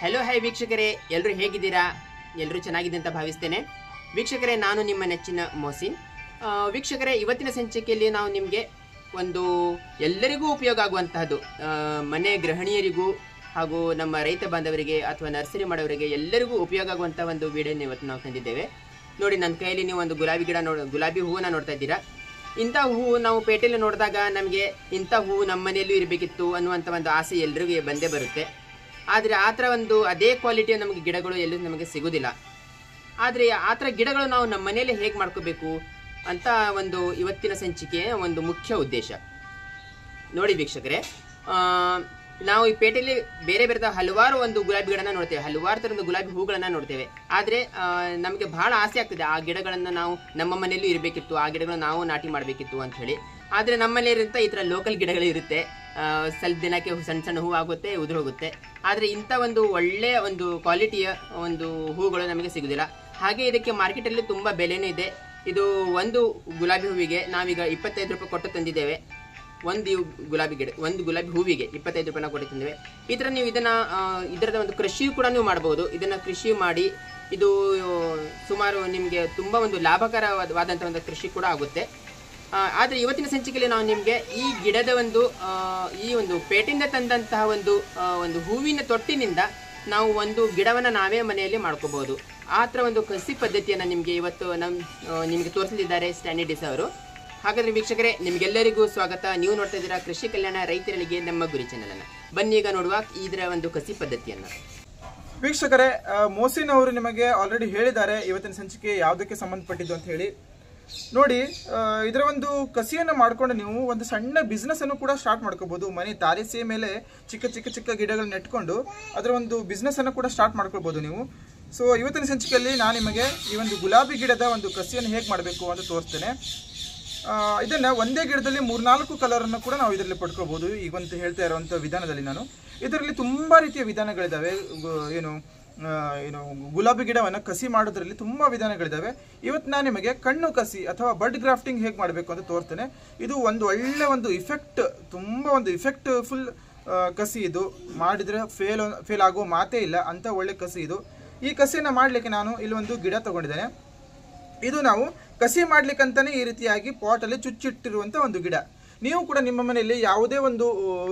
Hello high ವೀಕ್ಷಕರೇ ಎಲ್ಲರೂ ಹೇಗಿದ್ದೀರಾ ಎಲ್ಲರೂ ಚೆನ್ನಾಗಿದೆ ಅಂತ ಭಾವಿಸ್ತೇನೆ ವೀಕ್ಷಕರೇ ನಾನು ನಿಮ್ಮ ನೆಚ್ಚಿನ ಮೊಹಸಿನ್ ಆ, ವೀಕ್ಷಕರೇ ಇವತ್ತಿನ ಸಂಚಿಕೆಯಲ್ಲಿ ನಾವು ನಿಮಗೆ ಒಂದು ಎಲ್ಲರಿಗೂ ಉಪಯೋಗ ಆಗುವಂತಹದ್ದು ಆ, ಮನೆ ಗೃಹಿಣಿಯರಿಗೂ ಹಾಗೂ ನಮ್ಮ ರೈತ ಬಾಂಧವರಿಗೆ ಅಥವಾ ನರ್ಸರಿ ಮಾಡೋರಿಗೆ ಎಲ್ಲರಿಗೂ ಉಪಯೋಗ ಆಗುವಂಥ ಒಂದು ವಿಡಿಯೋನ ಇವತ್ತು ನಾವು ತಂದಿದ್ದೇವೆ ನೋಡಿ ನನ್ನ ಕೈಯಲ್ಲಿ ನೀವು ಒಂದು ಗುಲಾಬಿ ಗಿಡ ನೋಡ್ ಗುಲಾಬಿ ಹೂವನ್ನ ನೋಡ್ತಾ ಇದ್ದೀರಾ ಇಂಥ ಹೂವು ನಾವು ಪೇಟೆಯಲ್ಲಿ ನೋಡಿದಾಗ ನಮಗೆ ಇಂಥ ಹೂವು ನಮ್ಮ ಮನೆಯಲ್ಲೂ ಇರಬೇಕಿತ್ತು ಅನ್ನುವಂಥ ಒಂದು ಆಸೆ ಎಲ್ರಿಗೂ ಬಂದೇ ಬರುತ್ತೆ ಆದರೆ ಆ ಥರ ಒಂದು ಅದೇ ಕ್ವಾಲಿಟಿಯ ನಮಗೆ ಗಿಡಗಳು ಎಲ್ಲೂ ನಮಗೆ ಸಿಗೋದಿಲ್ಲ ಆದರೆ ಆ ಥರ ಗಿಡಗಳು ನಾವು ನಮ್ಮ ಮನೆಯಲ್ಲೇ ಹೇಗೆ ಮಾಡ್ಕೋಬೇಕು ಅಂತ ಒಂದು ಇವತ್ತಿನ ಸಂಚಿಕೆಯ ಒಂದು ಮುಖ್ಯ ಉದ್ದೇಶ ನೋಡಿ ವೀಕ್ಷಕರೇ ಆ, ನಾವು ಈ ಪೇಟೆಯಲ್ಲಿ ಬೇರೆ ಬೇರೆ ಹಲವಾರು ಒಂದು ಗುಲಾಬಿ ಗಿಡನ ನೋಡ್ತೇವೆ ಹಲವಾರು ಥರದ ಗುಲಾಬಿ ಹೂಗಳನ್ನ ನೋಡ್ತೇವೆ ಆದರೆ ನಮಗೆ ಬಹಳ ಆಸೆ ಆಗ್ತದೆ ಆ ಗಿಡಗಳನ್ನ ನಾವು ನಮ್ಮ ಮನೆಯಲ್ಲೂ ಇರಬೇಕಿತ್ತು ಆ ಗಿಡಗಳನ್ನ ನಾವು ನಾಟಿ ಮಾಡಬೇಕಿತ್ತು ಅಂತ ಹೇಳಿ ಆದರೆ ನಮ್ಮಲ್ಲಿ ಇರುವಂಥ ಈ ಥರ ಲೋಕಲ್ ಗಿಡಗಳು ಇರುತ್ತೆ ಆ, ಸ್ವಲ್ಪ ದಿನಕ್ಕೆ ಸಣ್ಣ ಸಣ್ಣ ಹೂ ಆಗುತ್ತೆ ಉದುರು ಹೋಗುತ್ತೆ ಆದರೆ ಇಂಥ ಒಂದು ಒಳ್ಳೆಯ ಒಂದು ಕ್ವಾಲಿಟಿಯ ಒಂದು ಹೂಗಳು ನಮಗೆ ಸಿಗುದಿಲ್ಲ ಹಾಗೆ ಇದಕ್ಕೆ ಮಾರ್ಕೆಟಲ್ಲಿ ತುಂಬ ಬೆಲೆನೂ ಇದೆ ಇದು ಒಂದು ಗುಲಾಬಿ ಹೂವಿಗೆ ನಾವೀಗ ಇಪ್ಪತ್ತೈದು ರೂಪಾಯಿ ಕೊಟ್ಟು ತಂದಿದ್ದೇವೆ ಒಂದು ಇವು ಗುಲಾಬಿ ಗಿಡ ಒಂದು ಗುಲಾಬಿ ಹೂವಿಗೆ ಇಪ್ಪತ್ತೈದು ರೂಪಾಯಿನ ಕೊಟ್ಟು ತಂದಿವೆ ಈ ಥರ ನೀವು ಇದನ್ನ ಆ, ಇದರದ ಒಂದು ಕೃಷಿಯೂ ಕೂಡ ನೀವು ಮಾಡಬಹುದು ಇದನ್ನ ಕೃಷಿ ಮಾಡಿ ಇದು ಸುಮಾರು ನಿಮಗೆ ತುಂಬ ಒಂದು ಲಾಭಕರವಾದಂಥ ಒಂದು ಕೃಷಿ ಕೂಡ ಆಗುತ್ತೆ ಆ, ಆದ್ರೆ ಇವತ್ತಿನ ಸಂಚಿಕೆಯಲ್ಲಿ ನಾವು ನಿಮಗೆ ಈ ಗಿಡದ ಒಂದು ಆ, ಈ ಒಂದು ಪೇಟೆಯಿಂದ ತಂದಂತಹ ಒಂದು ಆ, ಒಂದು ಹೂವಿನ ತೊಟ್ಟಿನಿಂದ ನಾವು ಒಂದು ಗಿಡವನ್ನ ನಾವೇ ಮನೆಯಲ್ಲಿ ಮಾಡ್ಕೋಬಹುದು ಆ ಥರ ಒಂದು ಕೃಷಿ ಪದ್ಧತಿಯನ್ನ ನಿಮಗೆ ಇವತ್ತು ನಮ್ ಆ, ನಿಮಗೆ ತೋರಿಸಲಿದ್ದಾರೆ ಸ್ಟ್ಯಾನಿ ಡಿಸ್ ಅವರು ಹಾಗಾದ್ರೆ ವೀಕ್ಷಕರೇ ನಿಮ್ಗೆಲ್ಲರಿಗೂ ಸ್ವಾಗತ ನೀವು ನೋಡ್ತಾ ಇದ್ದೀರಾ ಕೃಷಿ ಕಲ್ಯಾಣ ರೈತರಿಗೆ ನಮ್ಮ ಗುರಿ ಚಾನಲ್ ಅನ್ನ ಬನ್ನಿ ಈಗ ನೋಡುವ ಇದರ ಒಂದು ಕೃಷಿ ಪದ್ಧತಿಯನ್ನ ವೀಕ್ಷಕರೇ ಆ, ಮೋಸಿನ್ ಅವರು ನಿಮಗೆ ಆಲ್ರೆಡಿ ಹೇಳಿದ್ದಾರೆ ಇವತ್ತಿನ ಸಂಚಿಕೆ ಯಾವುದಕ್ಕೆ ಸಂಬಂಧಪಟ್ಟಿದ್ದು ಅಂತ ಹೇಳಿ ನೋಡಿ ಆ, ಇದರ ಒಂದು ಕಸಿಯನ್ನು ಮಾಡ್ಕೊಂಡು ನೀವು ಒಂದು ಸಣ್ಣ ಬಿಸ್ನೆಸ್ ಅನ್ನು ಕೂಡ ಸ್ಟಾರ್ಟ್ ಮಾಡ್ಕೋಬಹುದು ಮನೆ ತಾರಸಿಯ ಮೇಲೆ ಚಿಕ್ಕ ಚಿಕ್ಕ ಚಿಕ್ಕ ಗಿಡಗಳನ್ನ ನೆಟ್ಕೊಂಡು ಅದರ ಒಂದು ಬಿಸ್ನೆಸ್ ಅನ್ನು ಕೂಡ ಸ್ಟಾರ್ಟ್ ಮಾಡ್ಕೊಳ್ಬಹುದು ನೀವು ಸೊ ಇವತ್ತಿನ ಸಂಚಿಕೆಯಲ್ಲಿ ನಾನು ನಿಮಗೆ ಈ ಒಂದು ಗುಲಾಬಿ ಗಿಡದ ಒಂದು ಕಸಿಯನ್ನು ಹೇಗೆ ಮಾಡಬೇಕು ಅಂತ ತೋರಿಸ್ತೇನೆ ಆ, ಇದನ್ನ ಒಂದೇ ಗಿಡದಲ್ಲಿ ಮೂರ್ನಾಲ್ಕು ಕಲರ್ ಅನ್ನು ಕೂಡ ನಾವು ಇದರಲ್ಲಿ ಪಡ್ಕೋಬಹುದು ಈಗಂತ ಹೇಳ್ತಾ ಇರುವಂತ ವಿಧಾನದಲ್ಲಿ ನಾನು ಇದರಲ್ಲಿ ತುಂಬಾ ರೀತಿಯ ವಿಧಾನಗಳಿದಾವೆ ಗು- ಏನು ಆ, ಏನು ಗುಲಾಬಿ ಗಿಡವನ್ನ ಕಸಿ ಮಾಡೋದ್ರಲ್ಲಿ ತುಂಬಾ ವಿಧಾನಗಳಿದಾವೆ ಇವತ್ತು ನಾನು ನಿಮಗೆ ಕಣ್ಣು ಕಸಿ ಅಥವಾ ಬಡ್ ಗ್ರಾಫ್ಟಿಂಗ್ ಹೇಗೆ ಮಾಡಬೇಕು ಅಂತ ತೋರ್ತೇನೆ ಇದು ಒಂದು ಒಳ್ಳೆ ಒಂದು ಇಫೆಕ್ಟ್ ತುಂಬಾ ಒಂದು ಇಫೆಕ್ಟ್ ಫುಲ್ ಕಸಿ ಇದು ಮಾಡಿದ್ರೆ ಫೇಲ್ ಫೇಲ್ ಆಗೋ ಮಾತೇ ಇಲ್ಲ ಅಂತ ಒಳ್ಳೆ ಕಸಿ ಇದು ಈ ಕಸಿಯನ್ನ ಮಾಡ್ಲಿಕ್ಕೆ ನಾನು ಇಲ್ಲಿ ಒಂದು ಗಿಡ ತಗೊಂಡಿದ್ದೇನೆ ಇದು ನಾವು ಕಸಿ ಮಾಡ್ಲಿಕ್ಕಂತಾನೆ ಈ ರೀತಿಯಾಗಿ ಪಾಟ್ ಅಲ್ಲಿ ಚುಚ್ಚಿಟ್ಟಿರುವಂತ ಒಂದು ಗಿಡ ನೀವು ಕೂಡ ನಿಮ್ಮ ಮನೆಯಲ್ಲಿ ಯಾವುದೇ ಒಂದು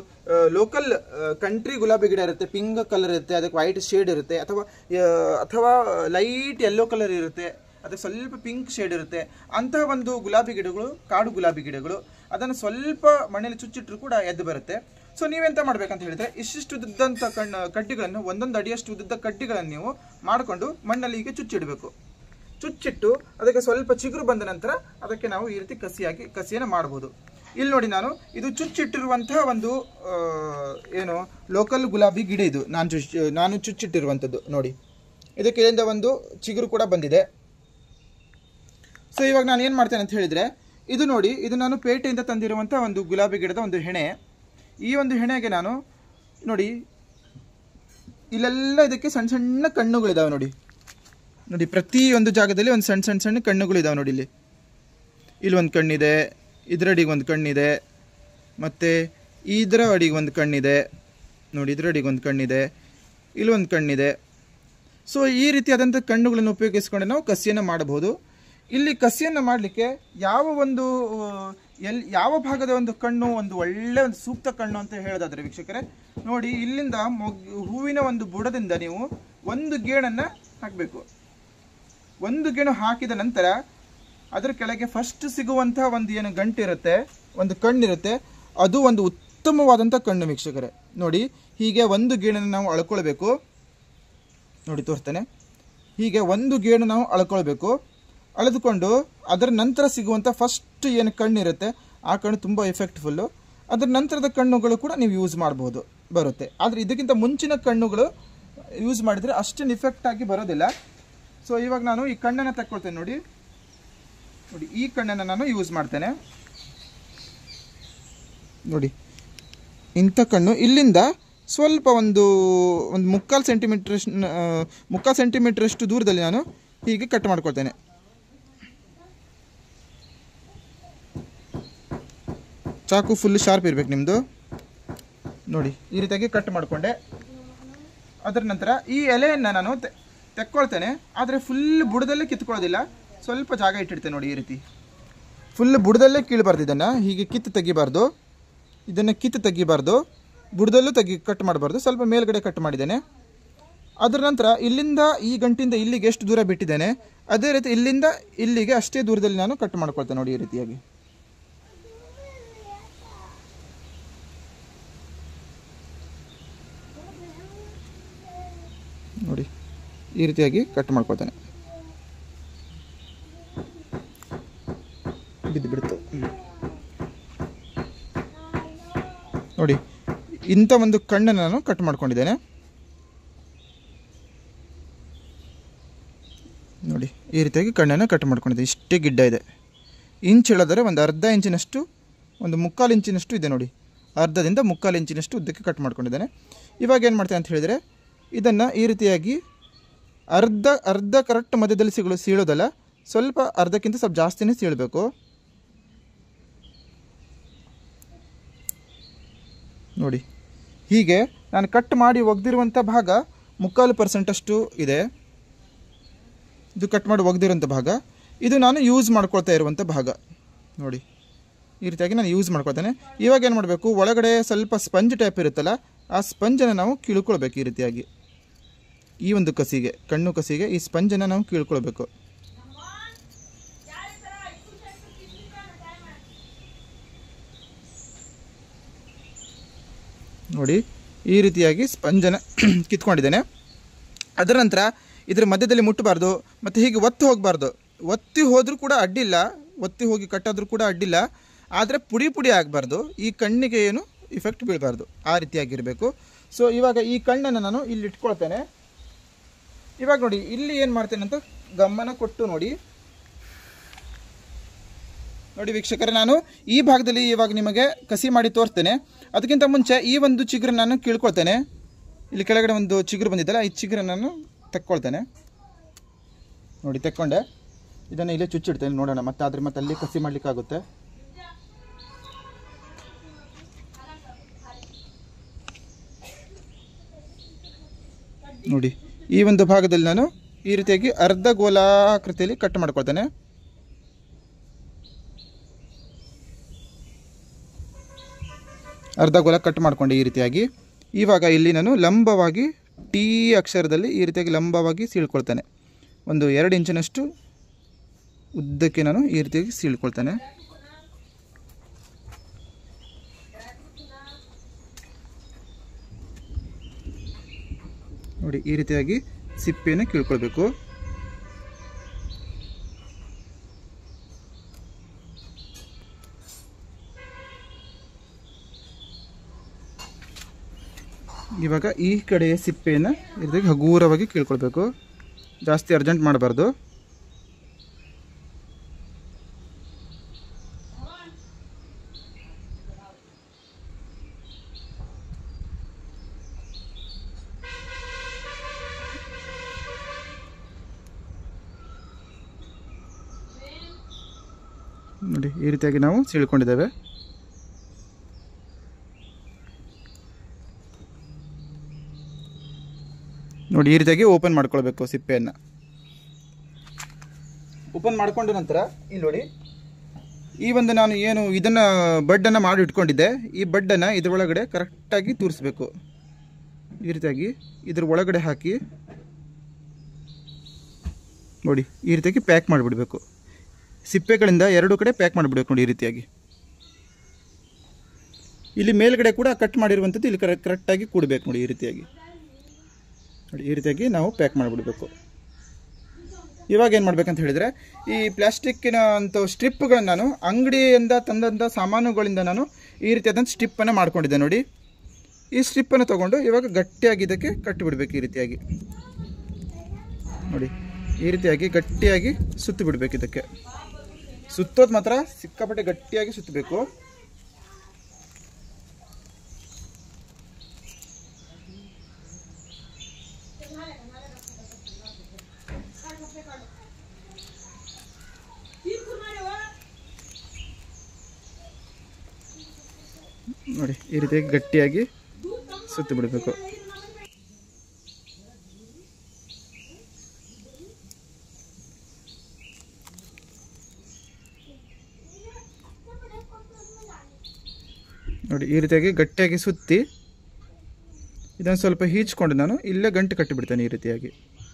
ಲೋಕಲ್ ಕಂಟ್ರಿ ಗುಲಾಬಿ ಗಿಡ ಇರುತ್ತೆ ಪಿಂಕ್ ಕಲರ್ ಇರುತ್ತೆ ಅದಕ್ಕೆ ವೈಟ್ ಶೇಡ್ ಇರುತ್ತೆ ಅಥವಾ ಆ, ಅಥವಾ ಲೈಟ್ ಯೆಲ್ಲೋ ಕಲರ್ ಇರುತ್ತೆ ಅದಕ್ಕೆ ಸ್ವಲ್ಪ ಪಿಂಕ್ ಶೇಡ್ ಇರುತ್ತೆ ಅಂತಹ ಒಂದು ಗುಲಾಬಿ ಗಿಡಗಳು ಕಾಡು ಗುಲಾಬಿ ಗಿಡಗಳು ಅದನ್ನು ಸ್ವಲ್ಪ ಮಣ್ಣಲ್ಲಿ ಚುಚ್ಚಿಟ್ರು ಕೂಡ ಎದ್ದು ಬರುತ್ತೆ ಸೊ ನೀವೆಂತ ಮಾಡ್ಬೇಕಂತ ಹೇಳಿದ್ರೆ ಇಷ್ಟಿಷ್ಟು ಉದ್ದಂತ ಕಣ್ಣು ಕಡ್ಡಿಗಳನ್ನು ಒಂದೊಂದು ಅಡಿಯಷ್ಟು ಉದ್ದ ಕಡ್ಡಿಗಳನ್ನು ನೀವು ಮಾಡಿಕೊಂಡು ಮಣ್ಣಲ್ಲಿ ಹೀಗೆ ಚುಚ್ಚಿಡಬೇಕು ಚುಚ್ಚಿಟ್ಟು ಅದಕ್ಕೆ ಸ್ವಲ್ಪ ಚಿಗುರು ಬಂದ ನಂತರ ಅದಕ್ಕೆ ನಾವು ಈ ರೀತಿ ಕಸಿಯಾಗಿ ಕಸಿಯನ್ನು ಮಾಡಬಹುದು ಇಲ್ಲಿ ನೋಡಿ ನಾನು ಇದು ಚುಚ್ಚಿಟ್ಟಿರುವಂತಹ ಒಂದು ಆ, ಏನು ಲೋಕಲ್ ಗುಲಾಬಿ ಗಿಡ ಇದು ನಾನು ಚುಚ್ ನಾನು ಚುಚ್ಚಿಟ್ಟಿರುವಂಥದ್ದು ನೋಡಿ ಇದಕ್ಕೆ ಇಲ್ಲಿಂದ ಒಂದು ಚಿಗುರು ಕೂಡ ಬಂದಿದೆ ಸೊ ಇವಾಗ ನಾನು ಏನು ಮಾಡ್ತೇನೆ ಅಂತ ಹೇಳಿದ್ರೆ ಇದು ನೋಡಿ ಇದು ನಾನು ಪೇಟೆಯಿಂದ ತಂದಿರುವಂಥ ಒಂದು ಗುಲಾಬಿ ಗಿಡದ ಒಂದು ಹೆಣೆ ಈ ಒಂದು ಹೆಣೆಗೆ ನಾನು ನೋಡಿ ಇಲ್ಲೆಲ್ಲ ಇದಕ್ಕೆ ಸಣ್ಣ ಸಣ್ಣ ಕಣ್ಣುಗಳಿದಾವೆ ನೋಡಿ ನೋಡಿ ಪ್ರತಿ ಒಂದು ಜಾಗದಲ್ಲಿ ಒಂದು ಸಣ್ಣ ಸಣ್ಣ ಸಣ್ಣ ಕಣ್ಣುಗಳಿದಾವೆ ನೋಡಿ ಇಲ್ಲಿ ಇಲ್ಲಿ ಒಂದು ಕಣ್ಣಿದೆ ಇದರ ಅಡಿಗೆ ಒಂದು ಕಣ್ಣಿದೆ ಮತ್ತು ಇದರ ಅಡಿಗೆ ಒಂದು ಕಣ್ಣಿದೆ ನೋಡಿ ಇದರ ಅಡಿಗೆ ಒಂದು ಕಣ್ಣಿದೆ ಇಲ್ಲಿ ಒಂದು ಕಣ್ಣಿದೆ ಸೊ ಈ ರೀತಿಯಾದಂಥ ಕಣ್ಣುಗಳನ್ನು ಉಪಯೋಗಿಸ್ಕೊಂಡು ನಾವು ಕಸಿಯನ್ನು ಮಾಡಬಹುದು ಇಲ್ಲಿ ಕಸಿಯನ್ನು ಮಾಡಲಿಕ್ಕೆ ಯಾವ ಒಂದು ಎಲ್ ಯಾವ ಭಾಗದ ಒಂದು ಕಣ್ಣು ಒಂದು ಒಳ್ಳೆ ಒಂದು ಸೂಕ್ತ ಕಣ್ಣು ಅಂತ ಹೇಳೋದಾದ್ರೆ ವೀಕ್ಷಕರೇ ನೋಡಿ ಇಲ್ಲಿಂದ ಮೊಗ್ ಹೂವಿನ ಒಂದು ಬುಡದಿಂದ ನೀವು ಒಂದು ಗೇಣನ್ನು ಹಾಕಬೇಕು ಒಂದು ಗೆಣು ಹಾಕಿದ ನಂತರ ಅದರ ಕೆಳಗೆ ಫಸ್ಟ್ ಸಿಗುವಂತಹ ಒಂದು ಏನು ಗಂಟಿರುತ್ತೆ ಒಂದು ಕಣ್ಣಿರುತ್ತೆ ಅದು ಒಂದು ಉತ್ತಮವಾದಂಥ ಕಣ್ಣು ವೀಕ್ಷಕರೇ ನೋಡಿ ಹೀಗೆ ಒಂದು ಗೇಣನ್ನು ನಾವು ಅಳ್ಕೊಳ್ಬೇಕು ನೋಡಿ ತೋರಿಸ್ತೇನೆ ಹೀಗೆ ಒಂದು ಗೇಣು ನಾವು ಅಳ್ಕೊಳ್ಬೇಕು ಅಳೆದುಕೊಂಡು ಅದರ ನಂತರ ಸಿಗುವಂಥ ಫಸ್ಟ್ ಏನು ಕಣ್ಣಿರುತ್ತೆ ಆ ಕಣ್ಣು ತುಂಬ ಎಫೆಕ್ಟ್ಫುಲ್ಲು ಅದರ ನಂತರದ ಕಣ್ಣುಗಳು ಕೂಡ ನೀವು ಯೂಸ್ ಮಾಡಬಹುದು ಬರುತ್ತೆ ಆದರೆ ಇದಕ್ಕಿಂತ ಮುಂಚಿನ ಕಣ್ಣುಗಳು ಯೂಸ್ ಮಾಡಿದರೆ ಅಷ್ಟೇನು ಇಫೆಕ್ಟ್ ಆಗಿ ಬರೋದಿಲ್ಲ ಸೊ ಇವಾಗ ನಾನು ಈ ಕಣ್ಣನ್ನು ತಕ್ಕೊಳ್ತೇನೆ ನೋಡಿ ನೋಡಿ ಈ ಕಣ್ಣನ್ನು ನಾನು ಯೂಸ್ ಮಾಡ್ತೇನೆ ನೋಡಿ ಇಂಥ ಕಣ್ಣು ಇಲ್ಲಿಂದ ಸ್ವಲ್ಪ ಒಂದು ಒಂದು ಮುಕ್ಕಾಲು ಸೆಂಟಿಮೀಟರ್ ಮುಕ್ಕಾಲು ಸೆಂಟಿಮೀಟರಷ್ಟು ದೂರದಲ್ಲಿ ನಾನು ಹೀಗೆ ಕಟ್ ಮಾಡ್ಕೊಳ್ತೇನೆ ಚಾಕು ಫುಲ್ ಶಾರ್ಪ್ ಇರ್ಬೇಕು ನಿಮ್ಮದು ನೋಡಿ ಈ ರೀತಿಯಾಗಿ ಕಟ್ ಮಾಡಿಕೊಂಡೆ ಅದರ ನಂತರ ಈ ಎಲೆಯನ್ನು ನಾನು ತೆ- ತೆಕ್ಕೊಳ್ತೇನೆ ಆದರೆ ಫುಲ್ ಬುಡದಲ್ಲೇ ಕಿತ್ಕೊಳ್ಳೋದಿಲ್ಲ ಸ್ವಲ್ಪ ಜಾಗ ಇಟ್ಟಿಡ್ತೇನೆ ನೋಡಿ ಈ ರೀತಿ ಫುಲ್ ಬುಡದಲ್ಲೇ ಕೀಳಬಾರ್ದು ಇದನ್ನು ಹೀಗೆ ಕಿತ್ತು ತೆಗಿಬಾರ್ದು ಇದನ್ನು ಕಿತ್ತು ತೆಗಿಬಾರ್ದು ಬುಡದಲ್ಲೂ ತೆಗಿ ಕಟ್ ಮಾಡಬಾರ್ದು ಸ್ವಲ್ಪ ಮೇಲ್ಗಡೆ ಕಟ್ ಮಾಡಿದ್ದೇನೆ ಅದರ ನಂತರ ಇಲ್ಲಿಂದ ಈ ಗಂಟಿಂದ ಇಲ್ಲಿಗೆ ಎಷ್ಟು ದೂರ ಬಿಟ್ಟಿದ್ದೇನೆ ಅದೇ ರೀತಿ ಇಲ್ಲಿಂದ ಇಲ್ಲಿಗೆ ಅಷ್ಟೇ ದೂರದಲ್ಲಿ ನಾನು ಕಟ್ ಮಾಡ್ಕೊಳ್ತೇನೆ ನೋಡಿ ಈ ರೀತಿಯಾಗಿ ನೋಡಿ ಈ ರೀತಿಯಾಗಿ ಕಟ್ ಮಾಡ್ಕೊಳ್ತೇನೆ ಬಿದ್ದು ಬಿಡ್ತು ಹ್ಮ್. ನೋಡಿ ಇಂಥ ಒಂದು ಕಣ್ಣನ್ನು ನಾನು ಕಟ್ ಮಾಡ್ಕೊಂಡಿದ್ದೇನೆ ನೋಡಿ ಈ ರೀತಿಯಾಗಿ ಕಣ್ಣನ್ನು ಕಟ್ ಮಾಡ್ಕೊಂಡಿದ್ದೆ ಇಷ್ಟೇ ಗಿಡ್ಡ ಇದೆ ಇಂಚ್ ಹೇಳಿದರೆ ಒಂದು ಅರ್ಧ ಇಂಚಿನಷ್ಟು ಒಂದು ಮುಕ್ಕಾಲು ಇಂಚಿನಷ್ಟು ಇದೆ ನೋಡಿ ಅರ್ಧದಿಂದ ಮುಕ್ಕಾಲು ಇಂಚಿನಷ್ಟು ಉದ್ದಕ್ಕೆ ಕಟ್ ಮಾಡ್ಕೊಂಡಿದ್ದೇನೆ ಇವಾಗ ಏನು ಮಾಡ್ತೇನೆ ಅಂತ ಹೇಳಿದರೆ ಇದನ್ನು ಈ ರೀತಿಯಾಗಿ ಅರ್ಧ ಅರ್ಧ ಕರೆಕ್ಟ್ ಮಧ್ಯದಲ್ಲಿ ಸಿಗಲು ಸೀಳೋದಲ್ಲ ಸ್ವಲ್ಪ ಅರ್ಧಕ್ಕಿಂತ ಸ್ವಲ್ಪ ಜಾಸ್ತಿನೇ ಸೀಳಬೇಕು ನೋಡಿ ಹೀಗೆ ನಾನು ಕಟ್ ಮಾಡಿ ಒಗ್ದಿರುವಂಥ ಭಾಗ ಮುಕ್ಕಾಲು ಪರ್ಸೆಂಟಷ್ಟು ಇದೆ ಇದು ಕಟ್ ಮಾಡಿ ಒಗ್ದಿರೋಂಥ ಭಾಗ ಇದು ನಾನು ಯೂಸ್ ಮಾಡ್ಕೊಳ್ತಾ ಇರುವಂಥ ಭಾಗ ನೋಡಿ ಈ ರೀತಿಯಾಗಿ ನಾನು ಯೂಸ್ ಮಾಡ್ಕೊಳ್ತೇನೆ ಇವಾಗ ಏನು ಮಾಡಬೇಕು ಒಳಗಡೆ ಸ್ವಲ್ಪ ಸ್ಪಂಜ್ ಟೈಪ್ ಇರುತ್ತಲ್ಲ ಆ ಸ್ಪಂಜನ್ನು ನಾವು ಕೀಳ್ಕೊಳ್ಬೇಕು ಈ ರೀತಿಯಾಗಿ ಈ ಒಂದು ಕಸಿಗೆ ಕಣ್ಣು ಕಸಿಗೆ ಈ ಸ್ಪಂಜನ್ನು ನಾವು ಕೀಳ್ಕೊಳ್ಬೇಕು ನೋಡಿ ಈ ರೀತಿಯಾಗಿ ಸ್ಪಂಜನ್ನು ಕಿತ್ಕೊಂಡಿದ್ದೇನೆ ಅದರ ನಂತರ ಇದರ ಮಧ್ಯದಲ್ಲಿ ಮುಟ್ಟಬಾರ್ದು ಮತ್ತು ಹೀಗೆ ಒತ್ತಿ ಹೋಗಬಾರ್ದು ಒತ್ತಿ ಹೋದರೂ ಕೂಡ ಅಡ್ಡಿಲ್ಲ ಒತ್ತಿ ಹೋಗಿ ಕಟ್ಟಾದರೂ ಕೂಡ ಅಡ್ಡಿಲ್ಲ ಆದರೆ ಪುಡಿ ಪುಡಿ ಆಗಬಾರ್ದು ಈ ಕಣ್ಣಿಗೆ ಏನು ಇಫೆಕ್ಟ್ ಬೀಳಬಾರ್ದು ಆ ರೀತಿಯಾಗಿರಬೇಕು ಸೊ ಇವಾಗ ಈ ಕಣ್ಣನ್ನು ನಾನು ಇಲ್ಲಿ ಇಟ್ಕೊಳ್ತೇನೆ ಇವಾಗ ನೋಡಿ ಇಲ್ಲಿ ಏನು ಮಾಡ್ತೇನೆ ಅಂತ ಗಮನ ಕೊಟ್ಟು ನೋಡಿ ನೋಡಿ ವೀಕ್ಷಕರೇ ನಾನು ಈ ಭಾಗದಲ್ಲಿ ಇವಾಗ ನಿಮಗೆ ಕಸಿ ಮಾಡಿ ತೋರಿಸ್ತೇನೆ ಅದಕ್ಕಿಂತ ಮುಂಚೆ ಈ ಒಂದು ಚಿಗುರು ನಾನು ಕೀಳ್ಕೊಳ್ತೇನೆ ಇಲ್ಲಿ ಕೆಳಗಡೆ ಒಂದು ಚಿಗುರು ಬಂದಿದ್ದಲ್ಲ ಈ ಚಿಗುರು ನಾನು ತೆಕ್ಕೊಳ್ತೇನೆ ನೋಡಿ ತೆಕ್ಕೊಂಡೆ ಇದನ್ನು ಇಲ್ಲೇ ಚುಚ್ಚಿಡ್ತೇನೆ ನೋಡೋಣ ಮತ್ತೆ ಆದ್ರೆ ಮತ್ತೆ ಅಲ್ಲಿ ಕಸಿ ಮಾಡ್ಲಿಕ್ಕಾಗುತ್ತೆ ನೋಡಿ ಈ ಒಂದು ಭಾಗದಲ್ಲಿ ನಾನು ಈ ರೀತಿಯಾಗಿ ಅರ್ಧ ಗೋಲಾಕೃತಿಯಲ್ಲಿ ಕಟ್ ಮಾಡ್ಕೊಳ್ತೇನೆ ಅರ್ಧ ಗೋಲ ಕಟ್ ಮಾಡಿಕೊಂಡೆ ಈ ರೀತಿಯಾಗಿ ಇವಾಗ ಇಲ್ಲಿ ನಾನು ಲಂಬವಾಗಿ ಟಿ ಅಕ್ಷರದಲ್ಲಿ ಈ ರೀತಿಯಾಗಿ ಲಂಬವಾಗಿ ಸೀಳ್ಕೊಳ್ತೇನೆ ಒಂದು ಎರಡು ಇಂಚಿನಷ್ಟು ಉದ್ದಕ್ಕೆ ನಾನು ಈ ರೀತಿಯಾಗಿ ಸೀಳ್ಕೊಳ್ತೇನೆ ನೋಡಿ ಈ ರೀತಿಯಾಗಿ ಸಿಪ್ಪೆಯನ್ನು ಕೀಳ್ಕೊಳ್ಬೇಕು ಇವಾಗ ಈ ಕಡೆಯ ಸಿಪ್ಪೆಯನ್ನು ಈ ರೀತಿಯಾಗಿ ಹಗೂರವಾಗಿ ಕೀಳ್ಕೊಳ್ಬೇಕು ಜಾಸ್ತಿ ಅರ್ಜೆಂಟ್ ಮಾಡಬಾರ್ದು ನೋಡಿ ಈ ರೀತಿಯಾಗಿ ನಾವು ಸೀಳ್ಕೊಂಡಿದ್ದೇವೆ ನೋಡಿ ಈ ರೀತಿಯಾಗಿ ಓಪನ್ ಮಾಡ್ಕೊಳ್ಬೇಕು ಸಿಪ್ಪೆಯನ್ನು ಓಪನ್ ಮಾಡ್ಕೊಂಡ ನಂತರ ಇಲ್ಲಿ ನೋಡಿ ಈ ಒಂದು ನಾನು ಏನು ಇದನ್ನು ಬಡ್ಡನ್ನು ಮಾಡಿ ಇಟ್ಕೊಂಡಿದ್ದೆ ಈ ಬಡ್ಡನ್ನು ಇದ್ರ ಒಳಗಡೆ ಕರೆಕ್ಟಾಗಿ ತೂರಿಸ್ಬೇಕು ಈ ರೀತಿಯಾಗಿ ಇದ್ರ ಒಳಗಡೆ ಹಾಕಿ ನೋಡಿ ಈ ರೀತಿಯಾಗಿ ಪ್ಯಾಕ್ ಮಾಡಿಬಿಡಬೇಕು ಸಿಪ್ಪೆಗಳಿಂದ ಎರಡು ಕಡೆ ಪ್ಯಾಕ್ ಮಾಡಿಬಿಡ್ಬೇಕು ನೋಡಿ ಈ ರೀತಿಯಾಗಿ ಇಲ್ಲಿ ಮೇಲ್ಗಡೆ ಕೂಡ ಕಟ್ ಮಾಡಿರುವಂಥದ್ದು ಇಲ್ಲಿ ಕರೆ ಕರೆಕ್ಟಾಗಿ ಕೂಡಬೇಕು ನೋಡಿ ಈ ರೀತಿಯಾಗಿ ನೋಡಿ ಈ ರೀತಿಯಾಗಿ ನಾವು ಪ್ಯಾಕ್ ಮಾಡಿಬಿಡಬೇಕು ಇವಾಗ ಏನು ಮಾಡ್ಬೇಕಂತ ಹೇಳಿದರೆ ಈ ಪ್ಲಾಸ್ಟಿಕ್ಕಿನ ಅಂಥ ಸ್ಟ್ರಿಪ್ಗಳನ್ನು ನಾನು ಅಂಗಡಿಯಿಂದ ತಂದಂಥ ಸಾಮಾನುಗಳಿಂದ ನಾನು ಈ ರೀತಿಯಾದಂಥ ಸ್ಟ್ರಿಪ್ಪನ್ನು ಮಾಡ್ಕೊಂಡಿದ್ದೆ ನೋಡಿ ಈ ಸ್ಟ್ರಿಪ್ಪನ್ನು ತೊಗೊಂಡು ಇವಾಗ ಗಟ್ಟಿಯಾಗಿ ಇದಕ್ಕೆ ಕಟ್ಟಿಬಿಡ್ಬೇಕು ಈ ರೀತಿಯಾಗಿ ನೋಡಿ ಈ ರೀತಿಯಾಗಿ ಗಟ್ಟಿಯಾಗಿ ಸುತ್ತಿ ಬಿಡಬೇಕು ಇದಕ್ಕೆ ಸುತ್ತೋದು ಮಾತ್ರ ಸಿಕ್ಕಾಪಟ್ಟೆ ಗಟ್ಟಿಯಾಗಿ ಸುತ್ತಬೇಕು ನೋಡಿ ಈ ರೀತಿಯಾಗಿ ಗಟ್ಟಿಯಾಗಿ ಸುತ್ತಿ ಬಿಡಬೇಕು ನೋಡಿ ಈ ರೀತಿಯಾಗಿ ಗಟ್ಟಿಯಾಗಿ ಸುತ್ತಿ ಇದನ್ನು ಸ್ವಲ್ಪ ಹೀಚ್ಕೊಂಡು ನಾನು ಇಲ್ಲೇ ಗಂಟು ಕಟ್ಟಿಬಿಡ್ತೇನೆ ಈ ರೀತಿಯಾಗಿ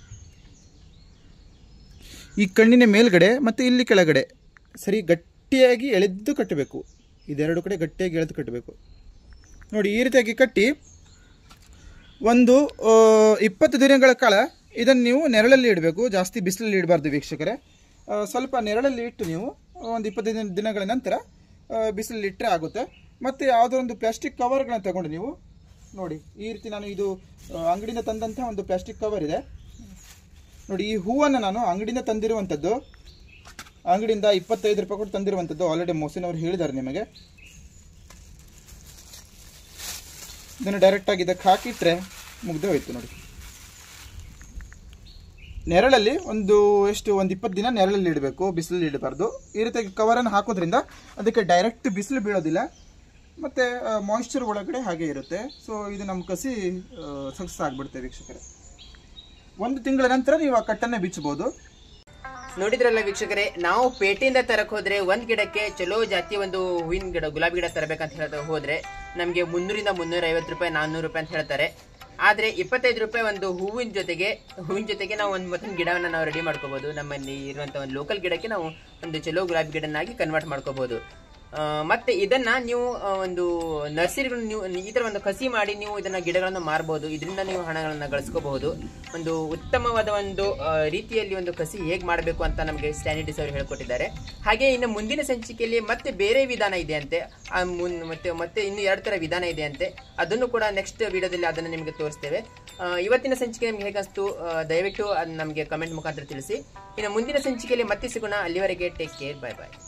ಈ ಕಣ್ಣಿನ ಮೇಲ್ಗಡೆ ಮತ್ತು ಇಲ್ಲಿ ಕೆಳಗಡೆ ಸರಿ ಗಟ್ಟಿಯಾಗಿ ಎಳೆದು ಕಟ್ಟಬೇಕು ಇದೆರಡು ಕಡೆ ಗಟ್ಟಿಯಾಗಿ ಎಳೆದು ಕಟ್ಟಬೇಕು ನೋಡಿ ಈ ರೀತಿಯಾಗಿ ಕಟ್ಟಿ ಒಂದು ಆ, ಇಪ್ಪತ್ತು ದಿನಗಳ ಕಾಲ ಇದನ್ನು ನೀವು ನೆರಳಲ್ಲಿ ಇಡಬೇಕು ಜಾಸ್ತಿ ಬಿಸಿಲಲ್ಲಿ ಇಡಬಾರ್ದು ವೀಕ್ಷಕರೇ ಆ, ಸ್ವಲ್ಪ ನೆರಳಲ್ಲಿ ಇಟ್ಟು ನೀವು ಒಂದು ಇಪ್ಪತ್ತು ದಿನ ದಿನಗಳ ನಂತರ ಆ, ಬಿಸಿಲಲ್ಲಿ ಇಟ್ಟರೆ ಆಗುತ್ತೆ ಮತ್ತು ಯಾವುದೋ ಒಂದು ಪ್ಲಾಸ್ಟಿಕ್ ಕವರ್ಗಳನ್ನ ತಗೊಂಡು ನೀವು ನೋಡಿ ಈ ರೀತಿ ನಾನು ಇದು ಆ, ಅಂಗಡಿಯಿಂದ ತಂದಂಥ ಒಂದು ಪ್ಲಾಸ್ಟಿಕ್ ಕವರ್ ಇದೆ ನೋಡಿ ಈ ಹೂವನ್ನು ನಾನು ಅಂಗಡಿಯಿಂದ ತಂದಿರುವಂಥದ್ದು ಅಂಗಡಿಯಿಂದ ಇಪ್ಪತ್ತೈದು ರೂಪಾಯಿ ಕೊಟ್ಟು ತಂದಿರುವಂಥದ್ದು ಆಲ್ರೆಡಿ ಮೋಸಿನವರು ಹೇಳಿದ್ದಾರೆ ನಿಮಗೆ ಇದನ್ನು ಡೈರೆಕ್ಟಾಗಿ ಇದಕ್ಕೆ ಹಾಕಿಟ್ರೆ ಮುಗ್ದು ಹೋಯ್ತು ನೋಡಿ ನೆರಳಲ್ಲಿ ಒಂದು ಎಷ್ಟು ಒಂದು ಇಪ್ಪತ್ತು ದಿನ ನೆರಳಲ್ಲಿ ಇಡಬೇಕು ಬಿಸಿಲಲ್ಲಿ ಇಡಬಾರ್ದು ಈ ರೀತಿಯಾಗಿ ಕವರನ್ನು ಹಾಕೋದ್ರಿಂದ ಅದಕ್ಕೆ ಡೈರೆಕ್ಟ್ ಬಿಸಿಲು ಬೀಳೋದಿಲ್ಲ ಮತ್ತು ಮಾಯಿಶ್ಚರ್ ಒಳಗಡೆ ಹಾಗೆ ಇರುತ್ತೆ ಸೊ ಇದು ನಮ್ಮ ಕಸಿ ಸಕ್ಸಸ್ ಆಗಿಬಿಡುತ್ತೆ ವೀಕ್ಷಕರೇ ಒಂದು ತಿಂಗಳ ನಂತರ ನೀವು ಆ ಕಟ್ಟನ್ನು ಬಿಚ್ಚಬಹುದು ನೋಡಿದ್ರಲ್ಲ ವೀಕ್ಷಕರೇ ನಾವು ಪೇಟೆಯಿಂದ ತರಕ್ ಹೋದ್ರೆ ಒಂದ್ ಗಿಡಕ್ಕೆ ಚಲೋ ಜಾತಿ ಒಂದು ಹೂವಿನ ಗಿಡ ಗುಲಾಬಿ ಗಿಡ ತರಬೇಕಂತ ಹೇಳ್ತಾ ಹೋದ್ರೆ ನಮ್ಗೆ ಮುನ್ನೂರಿಂದ ಮುನ್ನೂರ ಐವತ್ತು ರೂಪಾಯಿ ನಾನ್ನೂರು ರೂಪಾಯಿ ಅಂತ ಹೇಳ್ತಾರೆ ಆದ್ರೆ ಇಪ್ಪತ್ತೈದು ರೂಪಾಯಿ ಒಂದು ಹೂವಿನ ಜೊತೆಗೆ ಹೂವಿನ ಜೊತೆಗೆ ನಾವು ಒಂದು ಮತ್ತೊಂದು ಗಿಡವನ್ನ ನಾವು ರೆಡಿ ಮಾಡ್ಕೋಬಹುದು ನಮ್ಮಲ್ಲಿ ಇರುವಂತ ಒಂದು ಲೋಕಲ್ ಗಿಡಕ್ಕೆ ನಾವು ಒಂದು ಚಲೋ ಗುಲಾಬಿ ಗಿಡನಾಗಿ ಕನ್ವರ್ಟ್ ಮಾಡ್ಕೋಬಹುದು ಆ, ಮತ್ತೆ ಇದನ್ನ ನೀವು ಆ, ಒಂದು ನರ್ಸರಿಗಳು ನೀವು ಈ ತರ ಒಂದು ಕಸಿ ಮಾಡಿ ನೀವು ಇದನ್ನ ಗಿಡಗಳನ್ನು ಮಾರಬಹುದು ಇದರಿಂದ ನೀವು ಹಣಗಳನ್ನ ಗಳಿಸ್ಕೋಬಹುದು ಒಂದು ಉತ್ತಮವಾದ ಒಂದು ಆ, ರೀತಿಯಲ್ಲಿ ಒಂದು ಕಸಿ ಹೇಗ್ ಮಾಡಬೇಕು ಅಂತ ನಮಗೆ ಸ್ಟ್ಯಾನಿಟಿಸ್ ಅವರು ಹೇಳ್ಕೊಟ್ಟಿದ್ದಾರೆ ಹಾಗೆ ಇನ್ನು ಮುಂದಿನ ಸಂಚಿಕೆಯಲ್ಲಿ ಮತ್ತೆ ಬೇರೆ ವಿಧಾನ ಇದೆ ಅಂತೆ ಆ ಮುನ್ ಮತ್ತೆ ಮತ್ತೆ ಇನ್ನು ಎರಡು ತರ ವಿಧಾನ ಇದೆ ಅಂತೆ ಅದನ್ನು ಕೂಡ ನೆಕ್ಸ್ಟ್ ವಿಡಿಯೋದಲ್ಲಿ ಅದನ್ನು ನಿಮಗೆ ತೋರಿಸ್ತೇವೆ ಆ, ಇವತ್ತಿನ ಸಂಚಿಕೆ ನಿಮ್ಗೆ ಹೇಗನ್ಸ್ತು ಆ, ದಯವಿಟ್ಟು ಅದ್ ನಮಗೆ ಕಮೆಂಟ್ ಮುಖಾಂತರ ತಿಳಿಸಿ ಇನ್ನು ಮುಂದಿನ ಸಂಚಿಕೆಯಲ್ಲಿ ಮತ್ತೆ ಸಿಗೋಣ ಅಲ್ಲಿವರೆಗೆ ಟೇಕ್ ಕೇರ್ ಬೈ ಬಾಯ್